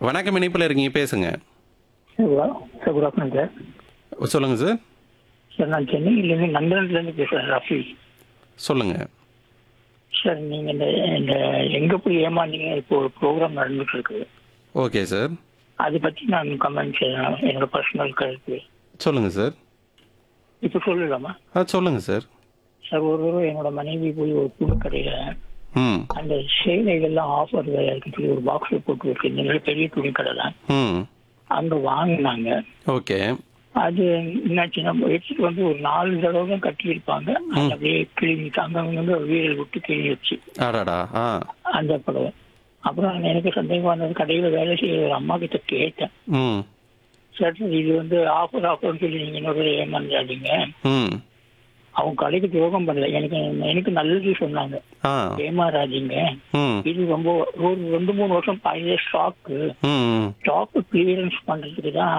வணக்கம் இணைப்பில் இருக்கீங்க பேசுங்க sir sir good afternoon sir சொல்லுங்க சார் சார் நான் சென்னையிலேருந்து நந்தனத்துலேருந்து பேசுகிறேன் ரஃபி சொல்லுங்க சார் நீங்கள் இந்த இந்த எங்கே போய் ஏமாந்தீங்க இப்போ ஒரு ப்ரோக்ராம் நடந்துட்டு இருக்கு ஓகே சார் அதை பற்றி நான் கமெண்ட் செய்யலாம் என்னோட பர்சனல் கருத்து சொல்லுங்க சார் இப்போ சொல்லலாமா ஆ சொல்லுங்க சார் சார் ஒரு தடவை என்னோட மனைவி போய் ஒரு துணி கடையில் ம் அந்த சேலைகள்லாம் ஆஃபர் இருக்குன்னு சொல்லி ஒரு பாக்ஸில் போட்டு இருக்கு இந்த மாதிரி பெரிய துணி கடை தான் ம் அங்கே வாங்கினாங்க ஓகே அது என்னாச்சுன்னா எடுத்துட்டு வந்து ஒரு நாலு தடவை தான் கட்டியிருப்பாங்க அது அப்படியே கிழிஞ்சு அங்கங்க வீரல் விட்டு கிழிஞ்சிச்சு ஆடாடா ஆ அந்த புடவை அப்புறம் எனக்கு சந்தேகம் வந்தது கடையில வேலை செய்யற ஒரு அம்மா கிட்ட கேட்டேன் ம் சார் இது வந்து ஆஃபர் ஆஃபர்னு சொல்லி நீங்க இன்னொரு ஏமாந்தாதீங்க ம் அவங்க கடைக்கு துரோகம் பண்ணல எனக்கு எனக்கு நல்லது சொன்னாங்க ஆ ஏமாறாதீங்க ம் இது ரொம்ப ஒரு ரெண்டு மூணு வருஷம் பழைய ஸ்டாக்கு ம் ஸ்டாக்கு கிளியரன்ஸ் பண்றதுக்கு தான்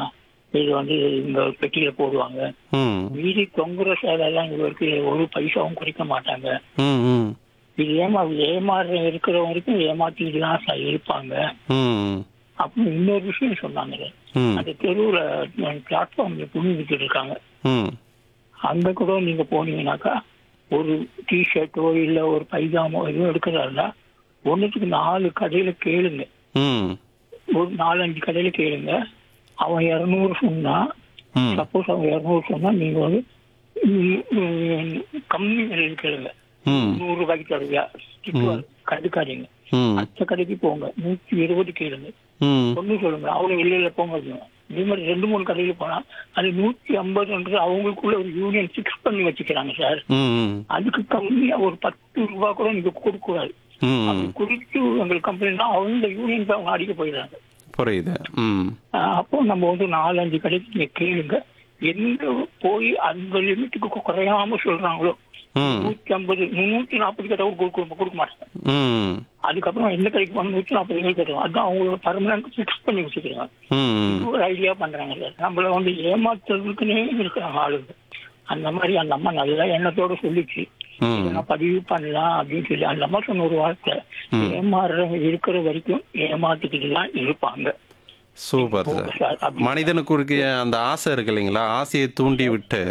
இது வந்து இந்த பெட்டியில போடுவாங்க ம் மீதி தொங்குற சேலை எல்லாம் இவருக்கு ஒரு பைசாவும் குறைக்க மாட்டாங்க ம் ம் இது ஏமா ஏமாறு இருக்கிறவங்க வரைக்கும் ஏமாத்திட்டு தான் சார் இருப்பாங்க ம் அப்படின்னு இன்னொரு விஷயம் சொன்னாங்க ம் அந்த தெருவுல பிளாட்ஃபார்ம்ல துணி வித்துட்டு இருக்காங்க ம் அங்க கூட நீங்க போனீங்கன்னாக்கா ஒரு டிஷர்ட்டோ இல்ல ஒரு பைஜாமோ எதுவும் எடுக்கிறதா இருந்தா ஒண்ணுத்துக்கு நாலு கடையில கேளுங்க ம் ஒரு நாலஞ்சு கடையில கேளுங்க அவன் இரநூறு சொன்னா ம் சப்போஸ் அவன் இரநூறு சொன்னா நீங்க வந்து ம், ம், கம்மி விலையில கேளுங்க ம் நூறு ரூபாய்க்கு தருவியா திட்டுவாரு. கண்டுக்காதீங்க ம் அடுத்த கடைக்கு போங்க நூத்தி இருபது கேளுங்க ம் ஒண்ணு சொல்லுங்க அவங்க வெளியில போங்க அப்படிங்க. இதே மாதிரி ரெண்டு மூணு கடையில போனா அது நூத்தி ஐம்பதுன்றது அவங்களுக்குள்ள ஒரு யூனியன் ஃபிக்ஸ் பண்ணி வச்சுக்கிறாங்க சார் ம் அதுக்கு கம்மியா ஒரு பத்து ரூபாய் கூட நீங்க கொடுக்க கூடாது ம் அப்படி கொடுத்து உங்களுக்கு கம்பெனினா அவங்க யூனியன் அவங்க அடிக்க போயிடுறாங்க புரியுது ம் ஆஹ் அப்போ நம்ம வந்து நாலஞ்சு கடைக்கு நீங்க கேளுங்க எந்த போய் அந்த லிமிட்டுக்கு குறையாம சொல்றாங்களோ ம் நூத்தி ஐம்பது நூத்தி நாற்பது கடை கொடுக்க கொடுக்க மாட்டாங்க ம் அதுக்கப்புறம் எந்த கடைக்கு போனா நூத்தி நாற்பது ரூபாய் தருவாங்க அதான் அவங்களோட பர்மனன்ட் ஃபிக்ஸ் பண்ணி வச்சுக்கிறாங்க ம் இது ஒரு ஐடியா பண்றாங்க சார் நம்மள வந்து ஏமாத்துறதுக்குன்னே இருக்கிறாங்க ஆளுங்க அந்த மாதிரி அந்த அம்மா நல்லா எண்ணத்தோட சொல்லிச்சு ம் இதை நான் பதிவு பண்ணலாம் அப்படின்னு சொல்லி அந்த அம்மா சொன்ன ஒரு வார்த்தை ஏமாறுறவங்க இருக்கிற வரைக்கும் ஏமாத்திக்கிட்டு தான் இருப்பாங்க சூப்பர் சார் சார் அப்படி மனிதனுக்கு இருக்க அந்த ஆசை இருக்கு இல்லைங்களா ஆசையை தூண்டி விட்டு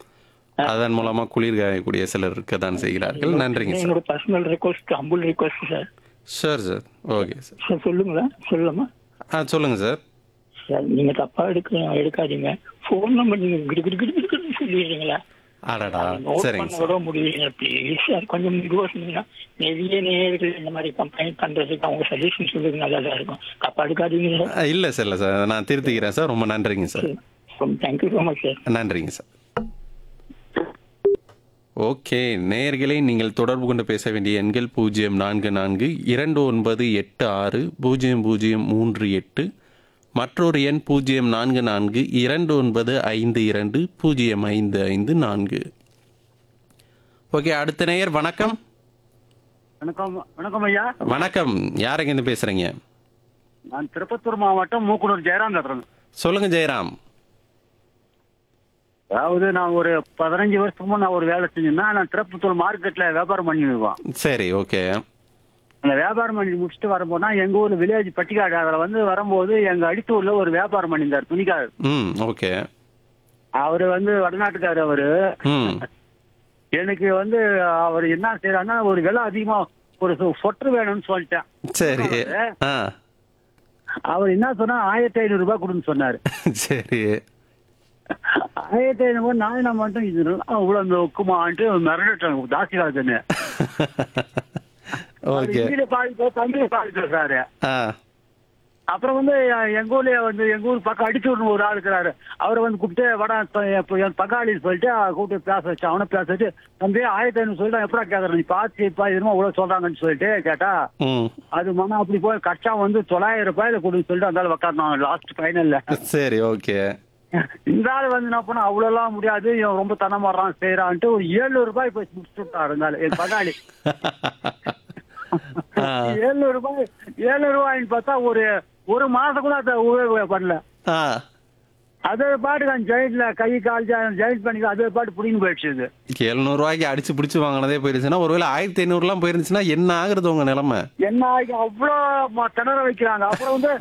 அதன் மூலமா குளிர் காயக்கூடிய சிலர் இருக்க தான் செய்கிறார்கள் நன்றிங்க சார் என்னோட பர்சனல் ரெக்வஸ்ட் அம்புல் request sir sir sir okay sir sir சொல்லுங்களேன் சொல்லலாமா ஆ சொல்லுங்க சார் சார் நீங்க தப்பா எடுக்க எடுக்காதீங்க ஃபோன் நம்பர் நீங்க கிடு கிடு கிடு கிடுன்னு சொல்லிடுறீங்களா அடடா நோட் சரிங்க பண்ண சார் கூட முடியல ப்ளீஸ் சார் கொஞ்சம் மெதுவாக சொன்னீங்கன்னா நிறைய நேயர்கள் இந்த மாதிரி கம்ப்ளைண்ட் பண்றதுக்கு அவங்க சஜஷன் சொல்றது நல்லா தான் இருக்கும் தப்பா எடுக்காதீங்க சார் ஆ, இல்ல சார் இல்ல சார் நான் திருத்திக்கிறேன் சார் ரொம்ப நன்றிங்க sir thank you so much sir நன்றிங்க சார் ஓகே நேயர்களே நீங்கள் தொடர்பு கொண்டு பேச வேண்டிய எண்கள் பூஜ்ஜியம் நான்கு நான்கு இரண்டு ஒன்பது எட்டு ஆறு பூஜ்ஜியம் பூஜ்ஜியம் மூன்று எட்டு மற்றொரு எண் பூஜ்ஜியம் நான்கு நான்கு இரண்டு ஒன்பது ஐந்து இரண்டு பூஜ்ஜியம் ஐந்து ஐந்து நான்கு ஓகே அடுத்த நேயர் வணக்கம் வணக்கம் வணக்கம் ஐயா வணக்கம் யார் எங்கேருந்து பேசுறீங்க நான் திருப்பத்தூர் மாவட்டம் மூக்குனூர் ஜெயராம் பேசுறேன் சொல்லுங்க ஜெயராம் அதாவது நான் ஒரு பதினஞ்சு வருஷமா நான் ஒரு வேலை செஞ்சேன்னா நான் திருப்பத்தூர் மார்க்கெட்ல வியாபாரம் பண்ணிடுவோம் சரி ஓகே அந்த வியாபாரம் பண்ணி முடிச்சுட்டு வரும்போது எங்க ஊர் வில்லேஜ் பட்டிக்காடு அதுல வந்து வரும்போது எங்க அடித்தூர்ல ஒரு வியாபாரம் பண்ணியிருந்தார் துணிக்காரர் ம் ஓகே அவரு வந்து வடநாட்டுக்காரர் அவரு ம் எனக்கு வந்து அவர் என்ன செய்யறாருன்னா ஒரு விலை அதிகமா ஒரு சொட்டர் வேணும்னு சொல்லிட்டேன் சரி ஆ அவர் என்ன சொன்னா ஆயிரத்தி ஐநூறு ரூபாய் கொடுன்னு சொன்னாரு சரி ஆயிரத்தி ஐநூறு நான் என்ன மட்டும் இது அவ்வளவு அந்த ஒக்குமான்ட்டு மிரண்டுட்டாங்க தாசி காலத்துன்னு ஓகே ஹிந்தியில பாதி பேர் தமிழ்ல பாதி பேசுறாரு ஆ அப்புறம் வந்து எ- எங்க ஊர்ல வந்து எங்க ஊர் பக்கம் அடிச்சூர்னு ஒரு ஆள் இருக்கிறாரு அவரை வந்து கூப்பிட்டு வட இப்ப என் பங்காளி சொல்லிட்டு அஹ் கூப்பிட்டு பேச வச்சு அவனை பேச வச்சு தம்பி ஆயிரத்தி ஐநூறு சொல்லிட்டு எப்படா கேக்குறேன் நீ பாத்து பா இதுமா இவ்வளவு சொல்றாங்கன்னு சொல்லிட்டு கேட்டா ம் அது மனம் அப்படி போய் கச்சா வந்து தொள்ளாயிரம் ரூபாயில கொடுன்னு சொல்லிட்டு அந்த உட்காரணும் லாஸ்ட் ஃபைனல்ல சரி ஓகே இந்த ஆள் வந்து என்ன பண்ண அவ்வளவு எல்லாம் முடியாது இவன் ரொம்ப தனமாடுறான் செய்யறான்ட்டு ஒரு ஏழுநூறு ரூபாய் போய் முடிச்சுட்டு விட்டாரு இந்த ஆளு, என் பங்காளி ஆ. ஏழுநூறு ரூபாய் ஏழுநூறு ரூபாய்ன்னு பார்த்தா ஒரு ஒரு மாசம் கூட அதை உபயோகம் பண்ணல ஆ அது பாட்டுக்கு அந்த ஜெயிட்ல கை கால் ஜெயிட் பண்ணி அது பாட்டு புடின்னு போயிடுச்சு இது எழுநூறுவாய்க்கு அடிச்சு பிடிச்சு வாங்கினதே போயிருச்சுன்னா ஒருவேளை ஆயிரத்தி ஐநூறுலாம் போயிருந்துச்சுன்னா என்ன ஆகுறது உங்க நிலைமை என்ன ஆகி அவ்வளோ ம- திணற வைக்கிறாங்க அப்புறம் வந்து